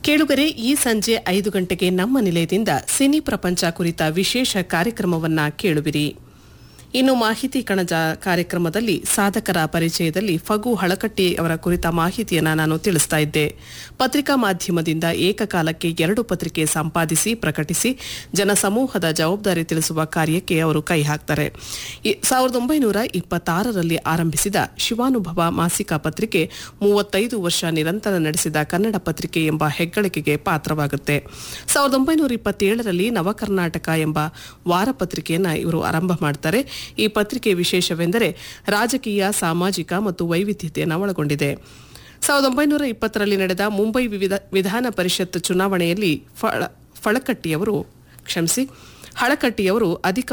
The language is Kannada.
ಕೇಳುಗರೆ ಈ ಸಂಜೆ ಐದು ಗಂಟೆಗೆ ನಮ್ಮ ನಿಲಯದಿಂದ ಸಿನಿ ಪ್ರಪಂಚ ಕುರಿತ ವಿಶೇಷ ಕಾರ್ಯಕ್ರಮವನ್ನ ಕೇಳುವಿರಿ ಇನ್ನು ಮಾಹಿತಿ ಕಣಜ ಕಾರ್ಯಕ್ರಮದಲ್ಲಿ ಸಾಧಕರ ಪರಿಚಯದಲ್ಲಿ ಫಗು ಹಳಕಟ್ಟಿ ಅವರ ಕುರಿತ ಮಾಹಿತಿಯನ್ನ ನಾನು ತಿಳಿಸ್ತಾ ಇದ್ದೆ ಪತ್ರಿಕಾ ಮಾಧ್ಯಮದಿಂದ ಏಕಕಾಲಕ್ಕೆ ಎರಡು ಪತ್ರಿಕೆ ಸಂಪಾದಿಸಿ ಪ್ರಕಟಿಸಿ ಜನಸಮೂಹದ ಜವಾಬ್ದಾರಿ ತಿಳಿಸುವ ಕಾರ್ಯಕ್ಕೆ ಅವರು ಕೈ ಹಾಕ್ತಾರೆ ಈ- ಸಾವಿರದ ಒಂಬೈನೂರ ಇಪ್ಪತ್ತಾರರಲ್ಲಿ ಆರಂಭಿಸಿದ ಶಿವಾನುಭವ ಮಾಸಿಕ ಪತ್ರಿಕೆ ಮೂವತ್ತೈದು ವರ್ಷ ನಿರಂತರ ನಡೆಸಿದ ಕನ್ನಡ ಪತ್ರಿಕೆ ಎಂಬ ಹೆಗ್ಗಳಿಕೆಗೆ ಪಾತ್ರವಾಗುತ್ತೆ ಸಾವಿರದ ಒಂಬೈನೂರ ಇಪ್ಪತ್ತೇಳರಲ್ಲಿ ನವಕರ್ನಾಟಕ ಎಂಬ ವಾರ ಪತ್ರಿಕೆಯನ್ನ ಇವರು ಆರಂಭ ಮಾಡ್ತಾರೆ ಈ ಪತ್ರಿಕೆ ವಿಶೇಷವೆಂದರೆ ರಾಜಕೀಯ ಸಾಮಾಜಿಕ ಮತ್ತು ವೈವಿಧ್ಯತೆಯನ್ನು ಒಳಗೊಂಡಿದೆ ಸಾವಿರದ ಒಂಬೈನೂರ ಇಪ್ಪತ್ತರಲ್ಲಿ ನಡೆದ ಮುಂಬೈ ವಿವಿಧ ವಿಧಾನ ಪರಿಷತ್ ಚುನಾವಣೆಯಲ್ಲಿ ಫಳ ಫಳಕಟ್ಟಿಯವರು ಕ್ಷಮಿಸಿ ಹಳಕಟ್ಟಿಯವರು ಅಧಿಕ